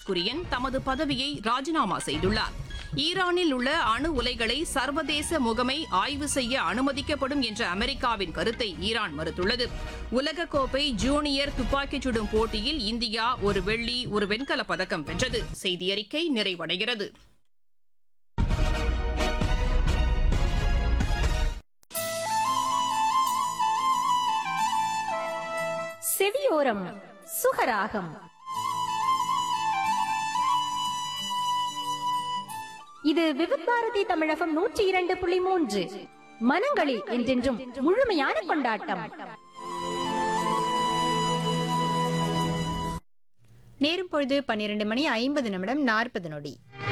குரியன் தமது பதவியை ராஜினாமா செய்துள்ளார் ஈரானில் உள்ள அணு உலைகளை சர்வதேச முகமை ஆய்வு செய்ய அனுமதிக்கப்படும் என்ற அமெரிக்காவின் கருத்தை ஈரான் மறுத்துள்ளது உலகக்கோப்பை ஜூனியர் துப்பாக்கிச் சுடும் போட்டியில் இந்தியா ஒரு வெள்ளி ஒரு வெண்கலப் பதக்கம் வென்றது செய்தியறிக்கை நிறைவடைகிறது செவியோரம் சுகராகம் இது விவித் பாரதி தமிழகம் நூற்றி இரண்டு புள்ளி மூன்று மனங்களில் என்றென்றும் முழுமையான கொண்டாட்டம் நேரும் பொழுது பன்னிரண்டு மணி ஐம்பது நிமிடம் நாற்பது நொடி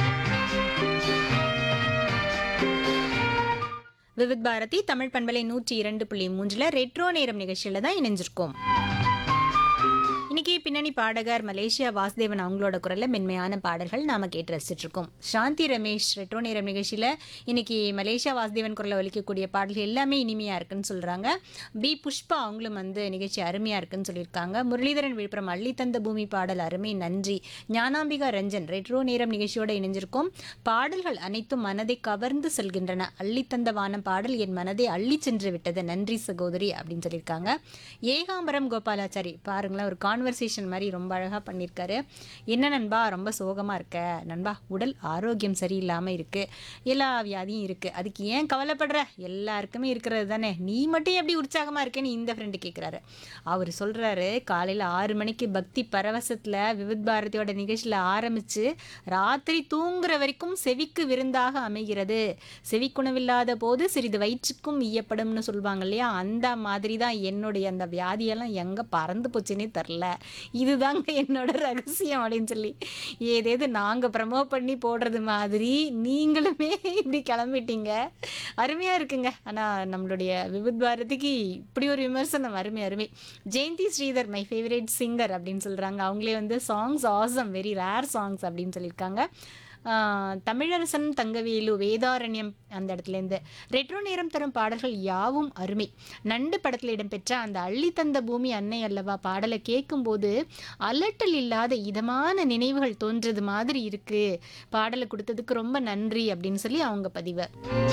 விவித் பாரதி தமிழ் பண்பலை நூற்றி இரண்டு புள்ளி மூன்றுல ரெட்ரோ நேரம் நிகழ்ச்சியில தான் இணைஞ்சிருக்கோம் இன்னைக்கு பின்னணி பாடகர் மலேசியா வாசுதேவன் அவங்களோட குரல்ல மென்மையான பாடல்கள் நாம கேட்டு ரசிச்சிட்டு இருக்கோம் சாந்தி ரமேஷ் ரெட்ரோ நேரம் நிகழ்ச்சியில இன்னைக்கு மலேசியா வாசுதேவன் குரல்ல ஒலிக்கக்கூடிய பாடல்கள் எல்லாமே இனிமையா இருக்குன்னு சொல்றாங்க பி புஷ்பா அவங்களும் வந்து நிகழ்ச்சி அருமையா இருக்குன்னு சொல்லியிருக்காங்க முரளிதரன் விழுப்புரம் அள்ளி தந்த பூமி பாடல் அருமை நன்றி ஞானாம்பிகா ரஞ்சன் ரெட்ரோ நேரம் நிகழ்ச்சியோட இணைஞ்சிருக்கோம் பாடல்கள் அனைத்தும் மனதை கவர்ந்து செல்கின்றன அள்ளி தந்த வானம் பாடல் என் மனதை அள்ளி சென்று விட்டது நன்றி சகோதரி அப்படின்னு சொல்லியிருக்காங்க ஏகாம்பரம் கோபாலாச்சாரி பாருங்களேன் ஒரு கான்வர்சேஷன் மாதிரி ரொம்ப அழகாக பண்ணியிருக்காரு என்ன நண்பா ரொம்ப சோகமாக இருக்க நண்பா உடல் ஆரோக்கியம் சரியில்லாமல் இருக்குது எல்லா வியாதியும் இருக்குது அதுக்கு ஏன் கவலைப்படுற எல்லாருக்குமே இருக்கிறது தானே நீ மட்டும் எப்படி உற்சாகமாக இருக்கேன்னு இந்த ஃப்ரெண்டு கேட்குறாரு அவர் சொல்கிறாரு காலையில் ஆறு மணிக்கு பக்தி பரவசத்தில் விவித் பாரதியோட நிகழ்ச்சியில் ஆரம்பித்து ராத்திரி தூங்குற வரைக்கும் செவிக்கு விருந்தாக அமைகிறது செவிக்குணவில்லாத போது சிறிது வயிற்றுக்கும் ஈயப்படும்னு சொல்லுவாங்க இல்லையா அந்த மாதிரி தான் என்னுடைய அந்த வியாதியெல்லாம் எங்கே பறந்து போச்சுன்னே தெரில இதுதாங்க என்னோட ரகசியம் அப்படின்னு சொல்லி ஏதேது நாங்கள் ப்ரமோ பண்ணி போடுறது மாதிரி நீங்களுமே இப்படி கிளம்பிட்டீங்க அருமையாக இருக்குங்க ஆனால் நம்மளுடைய விவித் பாரதிக்கு இப்படி ஒரு விமர்சனம் அருமை அருமை Jayanthi Sridhar my favourite singer அப்படின்னு சொல்கிறாங்க அவங்களே வந்து songs awesome very rare songs அப்படின்னு சொல்லியிருக்காங்க ஆஹ் தமிழரசன் தங்கவேலு வேதாரண்யம் அந்த இடத்துலேருந்து ரெட்ரோ நேரம் தரும் பாடல்கள் யாவும் அருமை நண்டு படத்தில் இடம்பெற்ற அந்த அள்ளி தந்த பூமி அன்னை அல்லவா பாடலை கேட்கும்போது அலட்டல் இல்லாத இதமான நினைவுகள் தோன்றது மாதிரி இருக்கு பாடலை கொடுத்ததுக்கு ரொம்ப நன்றி அப்படின்னு சொல்லி அவங்க பதிவு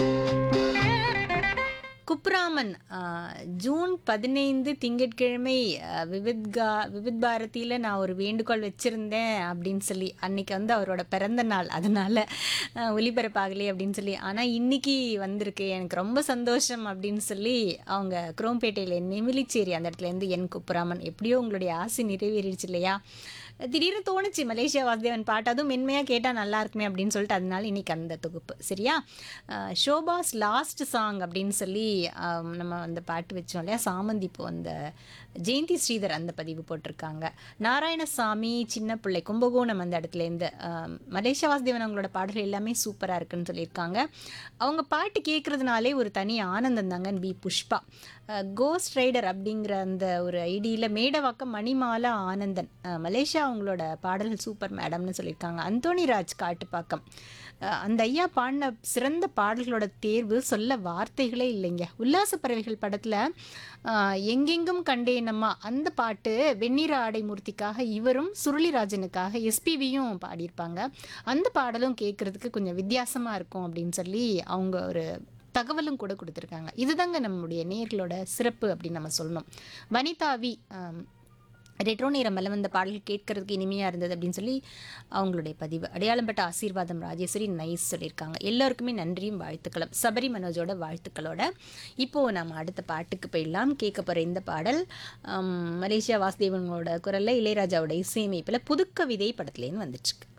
குப்ராமன் ஆஹ், ஜூன் பதினைந்து திங்கட்கிழமை ஆஹ், விவித் கா விவித் பாரதியில் நான் ஒரு வேண்டுகோள் வச்சுருந்தேன் அப்படின்னு சொல்லி அன்னைக்கு வந்து அவரோட பிறந்த நாள் அதனால ஆஹ், ஒலிபரப்பாகலை அப்படின்னு சொல்லி ஆனால் இன்னைக்கு வந்திருக்கு எனக்கு ரொம்ப சந்தோஷம் அப்படின்னு சொல்லி அவங்க குரோம்பேட்டையில் நெமிலிச்சேரி அந்த இடத்துலேருந்து என் குப்ராமன் எப்படியோ உங்களுடைய ஆசை நிறைவேறிடுச்சு இல்லையா திடீர்னு தோணுச்சு மலேசியா வாசுதேவன் பாட்டு அதுவும் மென்மையாக கேட்டால் நல்லா இருக்குமே அப்படின்னு சொல்லிட்டு அதனால இன்னைக்கு அந்த தொகுப்பு சரியா அஹ் ஷோபாஸ் லாஸ்ட் சாங் அப்படின்னு சொல்லி ஆம், நம்ம அந்த பாட்டு வச்சோம் இல்லையா சாமந்தி இப்போ அந்த ஜெயந்தி ஸ்ரீதர் அந்த பதிவு போட்டிருக்காங்க நாராயணசாமி சின்ன பிள்ளை கும்பகோணம் அந்த இடத்துலேருந்து ஆம், மலேசியா வாசுதேவன் அவங்களோட பாடல்கள் எல்லாமே சூப்பராக இருக்குன்னு சொல்லியிருக்காங்க அவங்க பாட்டு கேட்குறதுனாலே ஒரு தனி ஆனந்தம் தாங்க பி புஷ்பா கோஸ்ட் ரைடர் அப்படிங்கிற அந்த ஒரு ஐடியில் மேடவாக்கம் மணிமாலா ஆனந்தன் அஹ், மலேசியா அவங்களோட பாடல்கள் சூப்பர் மேடம்னு சொல்லியிருக்காங்க அந்தோணி ராஜ் காட்டுப்பாக்கம் அஹ், அந்த ஐயா பாடின சிறந்த பாடல்களோட தேர்வு சொல்ல வார்த்தைகளே இல்லைங்க உல்லாச பறவைகள் படத்தில் எங்கெங்கும் கண்டேனம்மா அந்த பாட்டு வெண்ணிற ஆடை மூர்த்திக்காக இவரும் சுருளிராஜனுக்காக எஸ்பிவியும் பாடியிருப்பாங்க அந்த பாடலும் கேட்குறதுக்கு கொஞ்சம் வித்தியாசமாக இருக்கும் அப்படின்னு சொல்லி அவங்க ஒரு தகவலும் கூட கொடுத்துருக்காங்க இதுதாங்க நம்மளுடைய நேர்களோட சிறப்பு அப்படின்னு நம்ம சொல்லணும் வனிதாவி ஆம், ரெட்ரோ நேரம் மேலே வந்த பாடல் கேட்கறதுக்கு இனிமையாக இருந்தது அப்படின்னு சொல்லி அவங்களுடைய பதிவு அடையாளம் பட்ட ஆசீர்வாதம் ராஜேஸ்வரி நைஸ் சொல்லியிருக்காங்க எல்லோருக்குமே நன்றியும் வாழ்த்துக்களும் சபரி மனோஜோட வாழ்த்துக்களோட இப்போது நம்ம அடுத்த பாட்டுக்கு போயிடலாம் கேட்க போகிற இந்த பாடல் ஆம், மலேசியா வாசுதேவனோட குரலில் இளையராஜாவோட இசையமைப்பில் புதுக்கவிதை படத்துலேருந்து வந்துச்சுக்கு